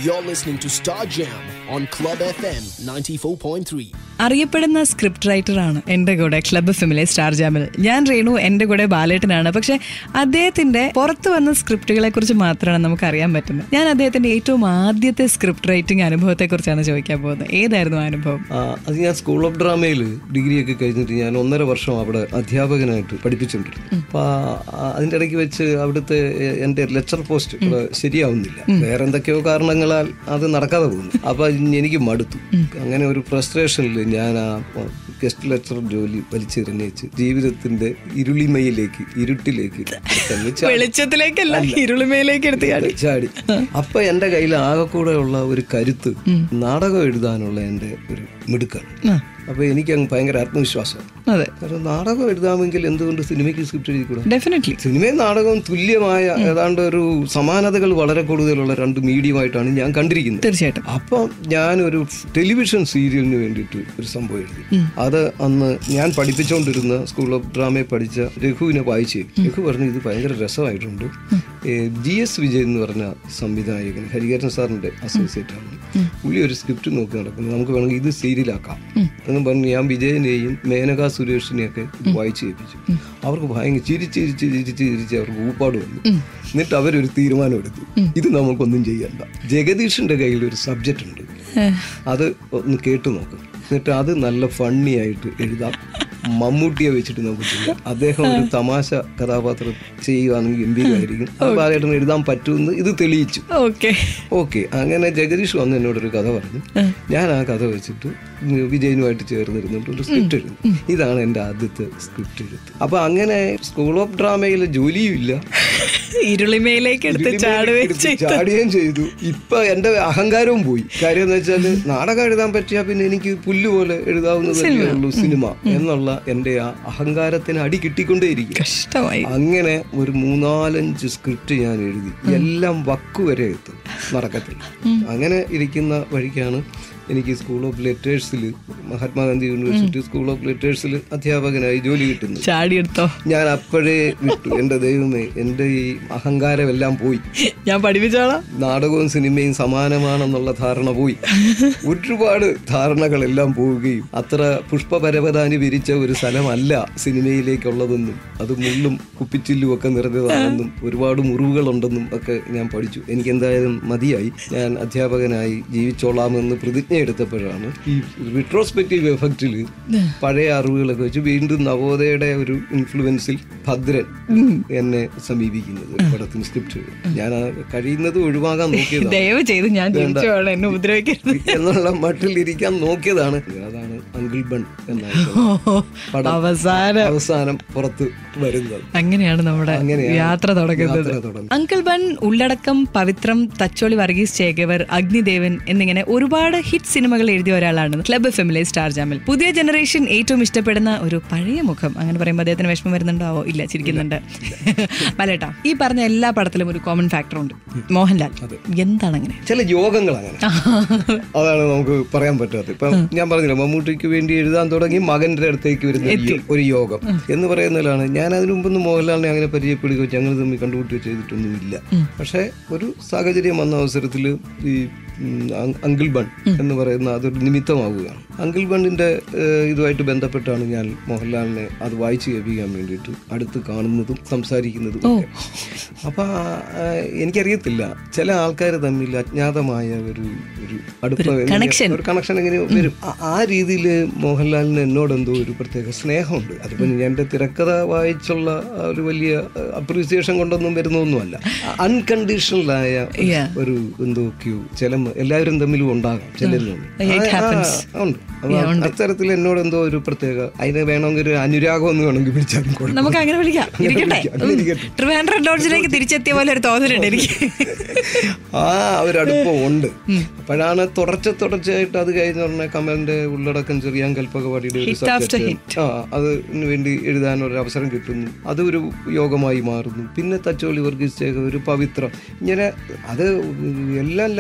You're listening to Star Jam on Club FM 94.3. അറിയപ്പെടുന്ന script റൈറ്ററാണ് എൻ്റെ കൂടെ ക്ലബ്ബ് ഫിമിലെ സ്റ്റാർ ജാമിൽ ഞാൻ രേണു എൻ്റെ കൂടെ ബാലേട്ടനാണ് പക്ഷെ അദ്ദേഹത്തിന്റെ പുറത്തു വന്ന സ്ക്രിപ്റ്റുകളെ കുറിച്ച് മാത്രമാണ് നമുക്ക് അറിയാൻ പറ്റുന്നത് ഞാൻ അദ്ദേഹത്തിന്റെ ഏറ്റവും ആദ്യത്തെ സ്ക്രിപ്റ്റ് റൈറ്റിംഗ് അനുഭവത്തെ കുറിച്ചാണ് ചോദിക്കാൻ പോകുന്നത് ഏതായിരുന്നു ആ അനുഭവം ആ, അത് ഞാൻ സ്കൂൾ ഓഫ് ഡ്രാമയിൽ ഡിഗ്രിയൊക്കെ കഴിഞ്ഞിട്ട് ഞാൻ ഒന്നര വർഷം അവിടെ അധ്യാപകനായിട്ട് പഠിപ്പിച്ചുകൊണ്ടിരുന്നു അപ്പൊ ആ, അതിന്റെ ഇടയ്ക്ക് വെച്ച് അവിടുത്തെ എ- എന്റെ ലെക്ചർ പോസ്റ്റ് ഇവിടെ ശരിയാവുന്നില്ല വേറെ എന്തൊക്കെയോ കാരണങ്ങളാൽ അത് നടക്കാതെ പോകുന്നു അപ്പൊ എനിക്ക് മടുത്തു അങ്ങനെ ഒരു ഫ്രസ്ട്രേഷനിൽ ഞാൻ ആ ഗസ്റ്റ് ലെക്ചർ ജോലി വലിച്ചെറിഞ്ഞേച്ച് ജീവിതത്തിന്റെ ഇരുളിമയിലേക്ക് ഇരുട്ടിലേക്ക് തന്നെ ചാടി. വെളിച്ചത്തിലേക്കല്ല ഇരുളിമയിലേക്ക് എടുത്ത് ചാടി ചാടി അപ്പൊ എന്റെ കയ്യിൽ ആകെ കൂടെ ഉള്ള ഒരു കരുത്ത് നാടകം എഴുതാനുള്ള എന്റെ ഒരു മിടുക്കാണ് ആ, അപ്പൊ എനിക്ക് അങ്ങ് ഭയങ്കര ആത്മവിശ്വാസം അതെ കാരണം നാടകം എഴുതാമെങ്കിൽ എന്തുകൊണ്ട് സിനിമയ്ക്ക് സ്ക്രിപ്റ്റ് എഴുതിക്കൂടാ ഡെഫിനറ്റ്ലി സിനിമയും നാടകവും തുല്യമായ ഏതാണ്ട് ഒരു സമാനതകൾ വളരെ കൂടുതലുള്ള രണ്ട് മീഡിയമായിട്ടാണ് ഞാൻ കണ്ടിരിക്കുന്നത് തീർച്ചയായിട്ടും അപ്പം ഞാനൊരു ടെലിവിഷൻ സീരിയലിന് വേണ്ടിയിട്ട് ഒരു സംഭവം എഴുതി അത് അന്ന് ഞാൻ പഠിപ്പിച്ചുകൊണ്ടിരുന്ന സ്കൂൾ ഓഫ് ഡ്രാമയെ പഠിച്ച രഘുവിനെ വായിച്ചു രഘു പറഞ്ഞു ഇത് ഭയങ്കര രസമായിട്ടുണ്ട് ജി എസ് വിജയൻ എന്ന് പറഞ്ഞ സംവിധായകൻ ഹരിഹരൻ സാറിന്റെ അസോസിയേറ്റ് ആണ് പുള്ളി ഒരു സ്ക്രിപ്റ്റ് നോക്കി നടക്കുന്നത് നമുക്ക് വേണമെങ്കിൽ ഇത് സീരിയലാക്കാം എന്ന് പറഞ്ഞ് ഞാൻ വിജയനെയും മേനക സുരേഷിനെയൊക്കെ ഇത് വായിച്ചു കേൾപ്പിച്ചു അവർക്ക് ഭയങ്കര ചിരിച്ച് ചിരിച്ച് ചിരിച്ച് ചിരിച്ച് അവർക്ക് ഊപ്പാട് വന്നു എന്നിട്ട് അവരൊരു തീരുമാനം എടുത്തു ഇത് നമുക്കൊന്നും ചെയ്യണ്ട ജഗദീഷിന്റെ കയ്യിൽ ഒരു സബ്ജക്റ്റ് ഉണ്ട് അത് ഒന്ന് കേട്ടു നോക്ക് എന്നിട്ട് അത് നല്ല ഫണ്ണി ആയിട്ട് എഴുതാം മമ്മൂട്ടിയെ വെച്ചിട്ട് നമുക്ക് ചെയ്യാം അദ്ദേഹം ഒരു തമാശ കഥാപാത്രം ചെയ്യുകയാണെങ്കിൽ ഗംഭീരമായിരിക്കും അത് ബാലേട്ടന് എഴുതാൻ പറ്റുമെന്ന് ഇത് തെളിയിച്ചു ഓക്കെ ഓക്കെ അങ്ങനെ ജഗദീഷ് വന്ന് എന്നോടൊരു കഥ പറഞ്ഞു ഞാൻ ആ കഥ വെച്ചിട്ട് വിജയനുമായിട്ട് ചേർന്നിരുന്നിട്ട് ഒരു സ്ക്രിപ്റ്റ് എഴുതി ഇതാണ് എൻ്റെ ആദ്യത്തെ സ്ക്രിപ്റ്റ് എഴുത്ത് അപ്പൊ അങ്ങനെ സ്കൂൾ ഓഫ് ഡ്രാമയിൽ ജോലിയും ഇല്ല ഇരുളിമയിലേക്ക് എടുത്ത് ചാടുകയും എടുത്ത് ചാടുകയും ചെയ്തു ഇപ്പൊ എന്റെ അഹങ്കാരവും പോയി കാര്യം എന്ന് വെച്ചാല് നാടകം എഴുതാൻ പറ്റിയാ പിന്നെ എനിക്ക് പുല്ല് പോലെ എഴുതാവുന്നതല്ലേ ഉള്ളൂ സിനിമ എന്നുള്ള എന്റെ ആ അഹങ്കാരത്തിന് അടി കിട്ടിക്കൊണ്ടേയിരിക്കും കഷ്ടമായി അങ്ങനെ ഒരു മൂന്നാലഞ്ച് സ്ക്രിപ്റ്റ് ഞാൻ എഴുതി എല്ലാം വക്ക് വരെ എത്തും നടക്കത്തില്ല അങ്ങനെ ഇരിക്കുന്ന വഴിക്കാണ് എനിക്ക് സ്കൂൾ ഓഫ് ലെറ്റേഴ്സിൽ മഹാത്മാഗാന്ധി യൂണിവേഴ്സിറ്റി സ്കൂൾ ഓഫ് ലെറ്റേഴ്സിൽ അധ്യാപകനായി ജോലി കിട്ടുന്നത് ചാടിയെടുത്തോ ഞാൻ അപ്പോഴേ വിട്ടു എൻ്റെ ദൈവമേ എൻ്റെ ഈ അഹങ്കാരമെല്ലാം പോയി ഞാൻ പഠിപ്പിച്ചോളാം നാടകവും സിനിമയും സമാനമാണെന്നുള്ള ധാരണ പോയി ഒരുപാട് ധാരണകളെല്ലാം പോവുകയും അത്ര പുഷ്പപരവതാനി വിരിച്ച ഒരു സ്ഥലമല്ല സിനിമയിലേക്കുള്ളതെന്നും അത് മുള്ളും കുപ്പിച്ചില്ലും ഒക്കെ നിറഞ്ഞതാണെന്നും ഒരുപാട് മുറിവുകളുണ്ടെന്നും ഒക്കെ ഞാൻ പഠിച്ചു എനിക്ക് എന്തായാലും മതിയായി ഞാൻ അധ്യാപകനായി ജീവിച്ചോളാമെന്ന് പ്രതിജ്ഞ എടുത്തപ്പോഴാണ് ഈ റിട്രോസ്പെക്റ്റീവ് എഫക്റ്റിൽ പഴയ അറിവുകളൊക്കെ വെച്ച് വീണ്ടും നവോദയയുടെ ഒരു ഇൻഫ്ലുവൻസിൽ ഭദ്രൻ എന്നെ സമീപിക്കുന്നത് ഒരു പടത്തിന് സ്ക്രിപ്റ്റ് ഞാൻ ആ കഴിയുന്നത് ഒഴിവാകാൻ നോക്കിയതാണ് ദയവ് ചെയ്ത് ഞാൻ ജനിച്ചോളാം എന്നെ ഉപദ്രവിക്കരുത് എന്നുള്ള മട്ടിൽ ഇരിക്കാൻ നോക്കിയതാണ് അതാണ് അങ്കിൾ ബൺ എന്ന ഓ, പടം അവസാനം അവസാനം പുറത്ത് വരുന്നത് അങ്ങനെയാണ് നമ്മുടെ അങ്ങനെയാണ് യാത്ര തുടങ്ങുന്നത് യാത്ര തുടങ്ങുന്നത്. അങ്കിൾ ബൺ ഉള്ളടക്കം പവിത്രം തച്ചോളി വർഗീസ് ചേകവർ അഗ്നിദേവൻ എന്നിങ്ങനെ ഒരുപാട് ഹിറ്റ് സിനിമകൾ എഴുതിയ ഒരാളാണ് ക്ലബ് ഫെമിലെ സ്റ്റാർ ജാമിൽ പുതിയ ജനറേഷൻ ഏറ്റവും ഇഷ്ടപ്പെടുന്ന ഒരു പഴയ മുഖം അങ്ങനെ പറയുമ്പോൾ അദ്ദേഹത്തിന് വിഷമം വരുന്നുണ്ടാവോ ഇല്ല ചിരിക്കുന്നുണ്ട് പലേട്ടാ ഈ പറഞ്ഞ എല്ലാ പടത്തിലും ഒരു കോമൺ ഫാക്ടർ ഉണ്ട് മോഹൻലാൽ എന്താണ് അങ്ങനെ ചില യോഗങ്ങൾ അങ്ങനെ അതാണ് നമുക്ക് പറയാൻ പറ്റാത്തത് ഇപ്പം ഞാൻ പറഞ്ഞില്ല മമ്മൂട്ടിക്ക് വേണ്ടി എഴുതാൻ തുടങ്ങി മകന്റെ അടുത്തേക്ക് വരുന്ന ഒരു യോ- ഒരു യോഗം എന്ന് പറയുന്നതിലാണ് ഞാൻ അതിനു മുമ്പൊന്നും മോഹൻലാലിനെ അങ്ങനെ പരിചയപ്പെടുകയോ ഞങ്ങൾ തമ്മിൽ കണ്ടുമുട്ടുകയോ ചെയ്തിട്ടൊന്നുമില്ല പക്ഷേ ഒരു സാഹചര്യം വന്ന അവസരത്തിൽ ഈ ഉം, അങ്- അങ്കിൾ ബൺ എന്ന് പറയുന്ന അതൊരു നിമിത്തമാവുകയാണ് അങ്കിൾ ബണ്ണിന്റെ ഏഹ്, ഇതുമായിട്ട് ബന്ധപ്പെട്ടാണ് ഞാൻ മോഹൻലാലിനെ അത് വായിച്ചു കേൾപ്പിക്കാൻ വേണ്ടിയിട്ട് അടുത്ത് കാണുന്നതും സംസാരിക്കുന്നതും ഒക്കെ അപ്പൊ ആ, എനിക്കറിയത്തില്ല ചില ആൾക്കാർ തമ്മിൽ അജ്ഞാതമായ ഒരു ഒരു അടുപ്പം എങ്ങനെ- ഒരു കണക്ഷൻ എങ്ങനെ വരും ആ- ആ രീതിയിൽ മോഹൻലാലിന് എന്നോട് എന്തോ ഒരു പ്രത്യേക സ്നേഹമുണ്ട് അതിപ്പോ എന്റെ തിരക്കഥ വായിച്ചുള്ള ആ ഒരു വലിയ അപ്രീസിയേഷൻ കൊണ്ടൊന്നും വരുന്നൊന്നുമല്ല അൺകണ്ടീഷണലായ Yeah. ഒരു എന്തൊക്കെയോ ചില എല്ലാവരും തമ്മിലും ഉണ്ടാകാം ചിലരിലും ഉണ്ട് അപ്പൊ അത്തരത്തിൽ എന്നോട് എന്തോ ഒരു പ്രത്യേക അതിന് വേണമെങ്കിൽ ഒരു അനുരാഗം എന്ന് വേണമെങ്കിൽ വിളിച്ചാലും കുഴപ്പമില്ല. നമുക്ക് അങ്ങനെ വിളിക്കാം ഇരിക്കട്ടെ വിളിക്കാം, അങ്ങനെ ഇരിക്കട്ടെ. ട്രിവാൻഡ്രം ലോഡ്ജിലേക്ക് തിരിച്ചെത്തിയ പോലെ ഒരു തോന്നലുണ്ട് എനിക്ക് ആ ഒരു അടുപ്പം ഉണ്ട് അപ്പോഴാണ് തുടർച്ച തുടർച്ചയായിട്ട് അത് കഴിഞ്ഞ ഉടനെ കമലിന്റെ ഉള്ളടക്കം ചെറിയാൻ കൽപ്പകവാടിയുടെ ഒരു Hit after സബ്ജക്റ്റ് ആ അതിന് വേണ്ടി എഴുതാൻ ഒരു അവസരം കിട്ടുന്നു അത് ഒരു യോഗമായി മാറുന്നു പിന്നെ തച്ചോളി വർഗീസ് ചേക ഒരു പവിത്രം ഇങ്ങനെ അത് എല്ലാം ലാലിന് വേണ്ടി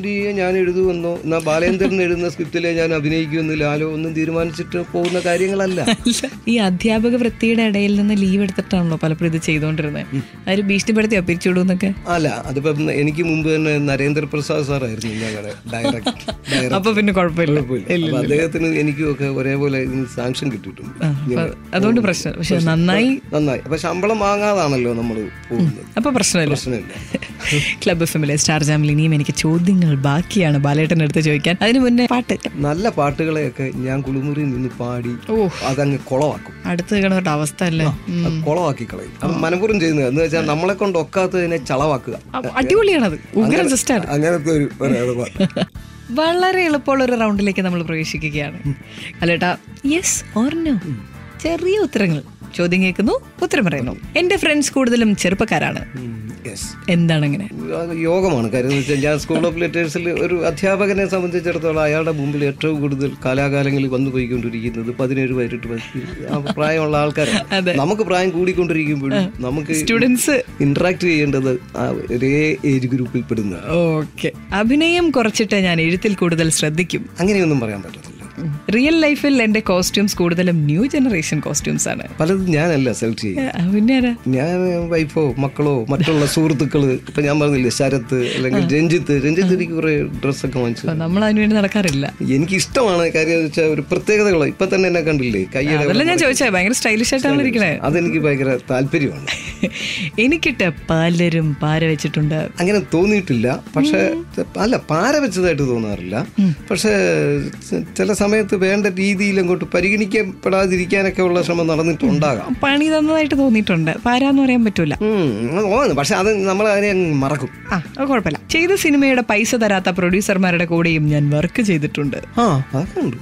ലാലിയെ ഞാൻ എഴുതുമെന്നോ എന്നാ ബാലേന്ദ്രൻ എഴുതുന്ന സ്ക്രിപ്റ്റിലെ ഞാൻ അഭിനയിക്കുമെന്ന് ലാലോ ഒന്നും തീരുമാനിച്ചിട്ട് പോകുന്ന കാര്യങ്ങളല്ല ഈ അധ്യാപക വൃത്തിയുടെ ഇടയിൽ നിന്ന് ലീവ് എടുത്തിട്ടാണല്ലോ പലപ്പോഴും ഇത് ചെയ്തുകൊണ്ടിരുന്നത് അവർ ഭീഷണിപ്പെടുത്തിയോ പിരിച്ചുവിടുന്നൊക്കെ അല്ല അതിപ്പം എനിക്ക് മുമ്പ് തന്നെ നരേന്ദ്രപ്രസാദ് സാറായിരുന്നു ഞങ്ങളുടെ ഡയറക്ടർ അപ്പൊ പിന്നെ കുഴപ്പമില്ല അപ്പൊ അദ്ദേഹത്തിന് എനിക്കും ഒക്കെ ഒരേപോലെ ഇതിന് സാങ്ഷൻ കിട്ടിയിട്ടുണ്ട് ആ, അപ്പൊ അതുകൊണ്ട് പ്രശ്നം പക്ഷെ നന്നായി നന്നായി അപ്പൊ ശമ്പളം വാങ്ങാതാണല്ലോ നമ്മൾ പോകുന്നത് അപ്പൊ പ്രശ്നമില്ല പ്രശ്നമില്ല ക്ലബ് എഫ് എമ്മിലെ സ്റ്റാർ ജാമിൽ ഇനിയും എനിക്ക് ചോദ്യങ്ങൾ ബാക്കിയാണ് ബാലേട്ടൻ്റെ അടുത്ത് ചോദിക്കാൻ അതിന് മുന്നേ പാട്ട് നല്ല പാട്ടുകളെയൊക്കെ ഞാൻ കുളിമുറിയിൽ നിന്ന് പാടി അതങ്ങ് കുളവാക്കും അടുത്ത് കിടന്നിട്ട് അവസ്ഥ അല്ലേ അത് കുളവാക്കി കളയും അത് മനഃപൂർവ്വം ചെയ്യുന്നത് എന്ന് വെച്ചാൽ നമ്മളെ കൊണ്ട് ഒക്കാത്തതിനെ ചളവാക്കുക അ- അടിപൊളിയാണത് ഉഗ്ര ജസ്റ്റാണ് അങ്ങനത്തെ ഒരു ഒരു ഏർപ്പാട്. വളരെ എളുപ്പമുള്ള ഒരു റൗണ്ടിലേക്ക് നമ്മൾ പ്രവേശിക്കുകയാണ് അല്ലേട്ടാ യെസ് ഓർ നോ ചെറിയ ഉത്തരങ്ങൾ ചോദ്യം കേൾക്കുന്നു ഉത്തരം പറയുന്നു എന്റെ ഫ്രണ്ട്സ് കൂടുതലും ചെറുപ്പക്കാരാണ് ഉം, yes. എന്താണ് അങ്ങനെ അത് യോഗമാണ് കാര്യം എന്ന് വെച്ചാൽ ഞാൻ സ്കൂൾ ഓഫ് ലിറ്ററേഴ്സിൽ ഒരു അധ്യാപകനെ സംബന്ധിച്ചിടത്തോളം അയാളുടെ മുമ്പിൽ ഏറ്റവും കൂടുതൽ കാലാകാലങ്ങളിൽ വന്നു പോയിക്കൊണ്ടിരിക്കുന്നത് പതിനേഴ് പതിനെട്ട് വയസ്സ് ആ പ്രായമുള്ള ആൾക്കാരാണ് നമുക്ക് പ്രായം കൂടിക്കൊണ്ടിരിക്കുമ്പോഴും നമുക്ക് സ്റ്റുഡൻസ് ഇന്ററാക്ട് ചെയ്യേണ്ടത് ആ ഒരേ ഏജ് ഗ്രൂപ്പിൽ പെടുന്ന ഓക്കെ അഭിനയം കുറച്ചിട്ട് ഞാൻ എഴുത്തിൽ കൂടുതൽ ശ്രദ്ധിക്കും അങ്ങനെയൊന്നും പറയാൻ പറ്റത്തില്ല റിയൽ ലൈഫിൽ എന്റെ കോസ്റ്റ്യൂംസ് കൂടുതലും ന്യൂ ജനറേഷൻ കോസ്റ്റ്യൂംസ് ആണ് പലതും ഞാനല്ല സെലക്ട് ചെയ്യുന്നത് ആ, പിന്നെ ആരാ ഞാൻ വൈഫോ മക്കളോ മറ്റുള്ള സുഹൃത്തുക്കള് ഇപ്പൊ ഞാൻ പറഞ്ഞില്ലേ ശരത്ത് അല്ലെങ്കിൽ രഞ്ജിത്ത് രഞ്ജിത്ത് എനിക്ക് കുറെ ഡ്രസ്സൊക്കെ വാങ്ങിച്ചു അപ്പൊ നമ്മൾ അതിന് വേണ്ടി നടക്കാറില്ല എനിക്ക് ഇഷ്ടമാണ് കാര്യം എന്ന് വെച്ചാൽ ഒരു പ്രത്യേകതകൾ ഇപ്പൊ തന്നെ എന്നെ കണ്ടില്ലേ കൈയുടെ അതല്ല ഞാൻ ചോദിച്ചത് ഭയങ്കര സ്റ്റൈലിഷ് ആയിട്ടാണ് ഇരിക്കണേ അതെനിക്ക് ഭയങ്കര താല്പര്യമാണ് എനിക്കിട്ട് പലരും പാര വെച്ചിട്ടുണ്ട് അങ്ങനെ തോന്നിയിട്ടില്ല പക്ഷെ അല്ല പാര വെച്ചതായിട്ട് തോന്നാറില്ല പക്ഷെ ച- ചില സമയത്ത് വേണ്ട രീതിയിൽ അങ്ങോട്ട് പരിഗണിക്കപ്പെടാതിരിക്കാനൊക്കെ ഉള്ള ശ്രമം നടന്നിട്ടുണ്ടാകാം പണി തന്നതായിട്ട് തോന്നിയിട്ടുണ്ട് പാരാന്ന് പറയാൻ പറ്റൂല ഉം, അത് തോന്നുന്നു പക്ഷെ അത് നമ്മൾ അതിനെ അങ്ങ് മറക്കും ആ അത് കുഴപ്പമില്ല ചെയ്ത സിനിമയുടെ പൈസ തരാത്ത പ്രൊഡ്യൂസർമാരുടെ കൂടെയും ഞാൻ വർക്ക് ചെയ്തിട്ടുണ്ട് ആ അതൊക്കെ ഉണ്ട്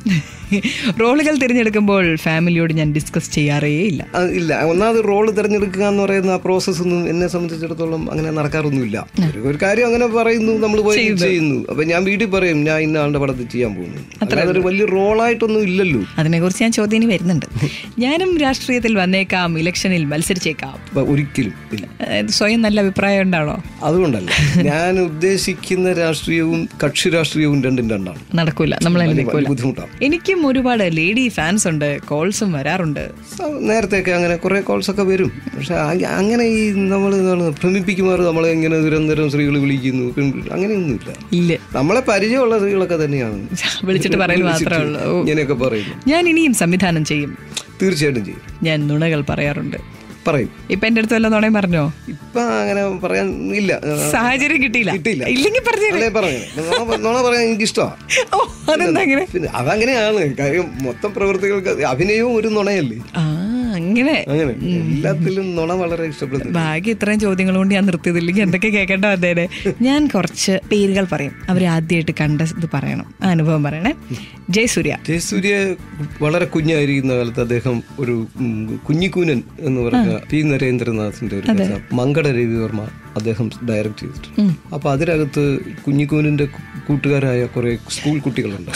റോളുകൾ തിരഞ്ഞെടുക്കുമ്പോൾ ഫാമിലിയോട് ഞാൻ ഡിസ്കസ് ചെയ്യാറേ ഇല്ല ആ, ഇല്ല ഒന്നാമത് റോള് തിരഞ്ഞെടുക്കുക എന്ന് പറയുന്ന ആ പ്രോസസ്സ് ഒന്നും എന്നെ സംബന്ധിച്ചിടത്തോളം അങ്ങനെ നടക്കാറൊന്നുമില്ല ഒരു- ഒരു കാര്യം അങ്ങനെ പറയുന്നു നമ്മൾ പോയി ചെയ്യുന്നു അപ്പൊ ഞാൻ വീട്ടിൽ പറയും ഞാൻ ഇന്ന ആളുടെ പടത്തിൽ ചെയ്യാൻ പോകുന്നു അല്ലാതെ ഒരു വലിയ റോളായിട്ടൊന്നും ഇല്ലല്ലോ അതിനെക്കുറിച്ച് ഞാൻ ചോദ്യം ഇനി വരുന്നുണ്ട് ഞാനും രാഷ്ട്രീയത്തിൽ വന്നേക്കാം ഇലക്ഷനിൽ മത്സരിച്ചേക്കാം അപ്പൊ ഒരിക്കലും ഇല്ല അതായത് സ്വയം നല്ല അഭിപ്രായം ഉണ്ടാണോ അതുകൊണ്ടല്ല ഞാൻ ഉദ്ദേശിക്കുന്ന രാഷ്ട്രീയവും കക്ഷി രാഷ്ട്രീയവും രണ്ടും രണ്ടാണ് നടക്കൂല നമ്മൾ അതിന് വലിയ നിൽക്കൂല ബുദ്ധിമുട്ടാണ് എനിക്കും ഒരുപാട് ലേഡി ഫാൻസ് ഉണ്ട് കോൾസും വരാറുണ്ട് സ- നേരത്തെയൊക്കെ അങ്ങനെ കുറെ കോൾസ് ഒക്കെ വരും പക്ഷെ അ- അങ്ങനെ ഈ നമ്മൾ എന്താണ് ഭ്രമിപ്പിക്കുമാർ നമ്മളെ ഇങ്ങനെ നിരന്തരം സ്ത്രീകൾ വിളിക്കുന്നു പെൺകുട്ടി- അങ്ങനെയൊന്നുമില്ല ഇല്ല നമ്മളെ പരിചയമുള്ള സ്ത്രീകളൊക്കെ തന്നെയാണ് വിളിച്ചിട്ട് പറയൽ മാത്രമേ ഉള്ളൂ ഓ. ഇങ്ങനെയൊക്കെ പറയുന്നു ഞാൻ ഇനിയും സംവിധാനം ചെയ്യും തീർച്ചയായിട്ടും ചെയ്യും ഞാൻ നുണകൾ പറയാറുണ്ട് പറയും ഇപ്പൊ എന്റെ അടുത്ത് വല്ല നുണയും പറഞ്ഞോ ഇപ്പൊ അങ്ങനെ പറയാൻ ഇല്ല സാഹചര്യം കിട്ടിയില്ല കിട്ടിയില്ല ഇല്ലെങ്കിൽ പറഞ്ഞു അല്ലേ പറഞ്ഞു നോണ പറയാൻ എനിക്ക് ഇഷ്ടമാണ് ഓ അതെന്താ അങ്ങനെ പിന്നെ അതങ്ങനെയാണ് കാര്യം മൊത്തം പ്രവൃത്തികൾക്ക് അഭിനയവും ഒരു നുണയല്ലേ ആ അങ്ങനെ അങ്ങനെ എല്ലാത്തിലും നുണ വളരെ ഇഷ്ടപ്പെടുന്നു ഭാഗ്യം ഇത്രയും ചോദ്യങ്ങൾ കൊണ്ട് ഞാൻ നിർത്തിയതില്ലെങ്കിൽ എന്തൊക്കെ കേൾക്കേണ്ട വന്നേനെ ഞാൻ കുറച്ച് പേരുകൾ പറയും അവർ ആദ്യമായിട്ട് കണ്ട ഇത് പറയണം ആ അനുഭവം പറയണേ ജയസൂര്യ ജയസൂര്യ വളരെ കുഞ്ഞായിരിക്കുന്ന കാലത്ത് അദ്ദേഹം ഒരു ഉം, കുഞ്ഞിക്കൂനൻ എന്ന് പറഞ്ഞ പി നരേന്ദ്രനാഥിന്റെ ഒരു കഥ മങ്കട രവിവർമ്മ അദ്ദേഹം ഡയറക്റ്റ് ചെയ്തിട്ടുണ്ട് അപ്പൊ അതിനകത്ത് കുഞ്ഞിക്കൂനിന്റെ കു- കൂട്ടുകാരായ കുറെ സ്കൂൾ കുട്ടികളുണ്ട്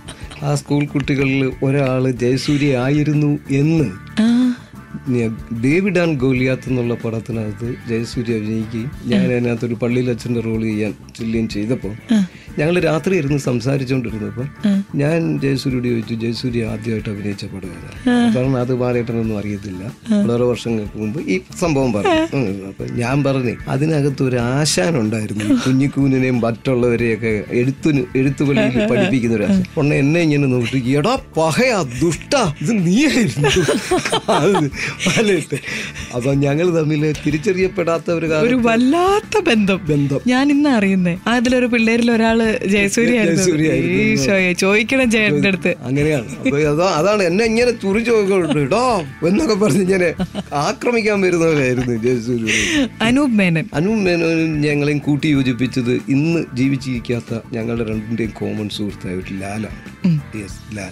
ആ സ്കൂൾ കുട്ടികളിൽ ഒരാള് ജയസൂര്യ ആയിരുന്നു എന്ന് ആ ഞാൻ ഡേവിഡ് ആൻഡ് ഗോലിയാത്ത് എന്നുള്ള പടത്തിനകത്ത് ജയസൂര്യ അഭിനയിക്കുകയും ഞാൻ അതിനകത്ത് ഒരു പള്ളിയിൽ അച്ഛൻ്റെ റോൾ ചെയ്യാൻ ചെല്ലുകയും ചെയ്തപ്പോൾ ഞങ്ങൾ രാത്രി ഇരുന്ന് സംസാരിച്ചുകൊണ്ടിരുന്നപ്പോൾ ഞാൻ ജയസൂര്യയോട് ചോദിച്ചു ജയസൂര്യ ആദ്യമായിട്ട് അഭിനയിച്ച പടം ഏതാണ് കാരണം അത് ബാലേട്ടനൊന്നും അറിയത്തില്ല വളരെ വർഷങ്ങൾക്ക് മുമ്പ് ഈ സംഭവം പറഞ്ഞു ഉം. അപ്പൊ ഞാൻ പറഞ്ഞു അതിനകത്ത് ഒരു ആശാൻ ഉണ്ടായിരുന്നു ഈ കുഞ്ഞിക്കൂനിനെയും മറ്റുള്ളവരെയൊക്കെ എഴുത്തിന് എഴുത്തുപള്ളിയിൽ പഠിപ്പിക്കുന്ന ഒരു ആശാൻ ഉടനെ എന്നെ ഇങ്ങനെ നോക്കി എടാ പഹയാ ദുഷ്ട ഇത് നീയായിരുന്നു അത് ബാലേട്ടൻ അപ്പൊ ഞങ്ങൾ തമ്മിൽ തിരിച്ചറിയപ്പെടാത്ത ഒരു കാലം ഒരു വല്ലാത്ത ബന്ധം ബന്ധം ഞാൻ ഇന്ന് അറിയുന്നേ അതിലൊരു പിള്ളേരിൽ ഒരാള് ജയസൂര്യ ജയസൂര്യയായിരുന്നു. ഈശോയെ ചോദിക്കണം ചേട്ടന്റെ അടുത്ത് അങ്ങനെയാണ് അപ്പൊ അതാ അതാണ് എന്നെ ഇങ്ങനെ തുറിച്ചു നോക്കുന്നുണ്ട് ഇടോ എന്നൊക്കെ പറഞ്ഞ് ഇങ്ങനെ ആക്രമിക്കാൻ വരുന്നവരായിരുന്നു ജയസൂര്യ അനൂപ് മേനൻ അനു മേനോനും ഞങ്ങളെയും കൂട്ടി യോജിപ്പിച്ചത് ഇന്ന് ജീവിച്ചിരിക്കാത്ത ഞങ്ങളുടെ രണ്ടിന്റെയും കോമൺ സുഹൃത്തായ ഒരു ലാലാണ് യെസ് ലാൽ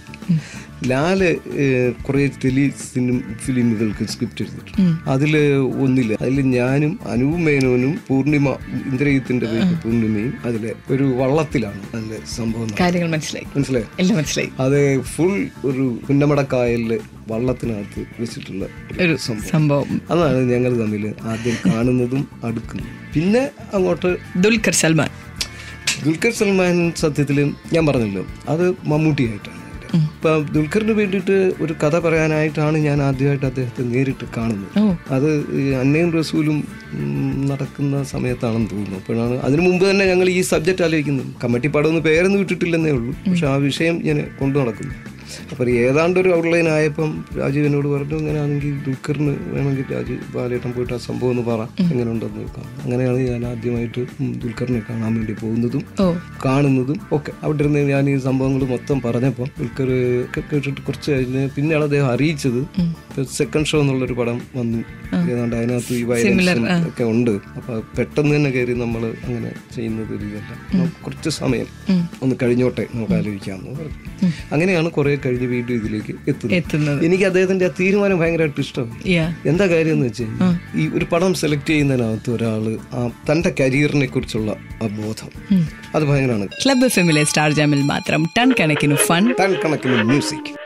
ലാല് ഏഹ്, കുറേ ടെലി സിനിമ ഫിലിമുകൾക്ക് സ്ക്രിപ്റ്റ് എഴുതിയിട്ടുണ്ട് അതില് ഒന്നില്ല അതിൽ ഞാനും അനൂപ് മേനോനും പൂർണിമ ഇന്ദ്രജിത്തിന്റെ പേര് പൂർണിമയും അതിലെ ഒരു വള്ളത്തിലാണ് അതിന്റെ സംഭവം നടക്കുന്നത്. കാര്യങ്ങൾ മനസ്സിലായി മനസ്സിലായോ എല്ലാം മനസ്സിലായി അത് ഫുൾ ഒരു പുന്നമടക്കായലില് വള്ളത്തിനകത്ത് വെച്ചിട്ടുള്ള ഒരു സംഭവം അതാണ് ഞങ്ങൾ തമ്മിൽ ആദ്യം കാണുന്നതും അടുക്കുന്നതും പിന്നെ അങ്ങോട്ട് ദുൽഖർ സൽമാൻ ദുൽഖർ സൽമാൻ സത്യത്തിൽ ഞാൻ പറഞ്ഞല്ലോ അത് മമ്മൂട്ടിയായിട്ടാണ് എൻ്റെ. ഇപ്പം ദുൽഖറിന് വേണ്ടിയിട്ട് ഒരു കഥ പറയാനായിട്ടാണ് ഞാൻ ആദ്യമായിട്ട് അദ്ദേഹത്തെ നേരിട്ട് കാണുന്നത് ഓ അത് ഈ അന്നയും റസൂലും ഉം, നടക്കുന്ന സമയത്താണെന്ന് തോന്നുന്നു അപ്പോഴാണ് അതിനു മുമ്പ് തന്നെ ഞങ്ങൾ ഈ സബ്ജക്റ്റ് ആലോചിക്കുന്നത് കമ്മട്ടിപ്പാടം ഒന്ന് പേരൊന്നും വിട്ടിട്ടില്ലെന്നേ ഉള്ളൂ പക്ഷെ ആ വിഷയം ഞാൻ കൊണ്ടു നടക്കുന്നു അപ്പോൾ ഏതാണ്ട് ഒരു ഔട്ട്ലൈൻ ആയപ്പം രാജീവ് എന്നോട് പറഞ്ഞു ഇങ്ങനെ ആണെങ്കിൽ ദുൽഖറിന് വേണമെങ്കിൽ രാജീവ് ബാലേട്ടൻ പോയിട്ട് ആ സംഭവം ഒന്ന് പറ എങ്ങനെ ഉണ്ടെന്ന് നോക്കാം അങ്ങനെയാണ് ഞാൻ ആദ്യമായിട്ട് ഉം, ദുൽഖറിനെ കാണാൻ വേണ്ടി പോകുന്നതും ഓ കാണുന്നതും ഒക്കെ അവിടെ ഇരുന്ന് ഞാൻ ഈ സംഭവങ്ങൾ മൊത്തം പറഞ്ഞപ്പോൾ ദുൽഖർ ഒക്കെ കേട്ടിട്ട് കുറച്ച് കഴിഞ്ഞ് പിന്നെയാണ് അദ്ദേഹം അറിയിച്ചത് സെക്കൻഡ് ഷോ എന്നുള്ളൊരു പടം വന്നു ഏതാണ്ട് അതിനകത്ത് ഈ വയലൻസും ഒക്കെ ഉണ്ട് അപ്പൊ പെട്ടെന്ന് തന്നെ കയറി നമ്മൾ അങ്ങനെ ചെയ്യുന്നത് ഒരു ഇതല്ല നമുക്ക് കുറച്ച് സമയം ഒന്ന് കഴിഞ്ഞോട്ടെ നമുക്ക് ആലോചിക്കാമെന്ന് പറഞ്ഞു അങ്ങനെയാണ് കുറെ കഴിഞ്ഞ് വീണ്ടും ഇതിലേക്ക് എത്തുന്നത് എത്തുന്നത് എനിക്ക് അദ്ദേഹത്തിന്റെ ആ തീരുമാനം ഭയങ്കരമായിട്ട് ഇഷ്ടമായി യാ എന്താ കാര്യം എന്ന് വെച്ച് കഴിഞ്ഞാൽ ഈ ഒരു പടം സെലക്ട് ചെയ്യുന്നതിനകത്ത് ഒരാള് ആ തന്റെ കരിയറിനെ കുറിച്ചുള്ള ആ ബോധം അത് ഭയങ്കരമാണ് ക്ലബ് എഫ് എമ്മിലെ സ്റ്റാർ ജാമിൽ മാത്രം ടൺ കണക്കിന് ഫൺ ടൺ കണക്കിന് മ്യൂസിക്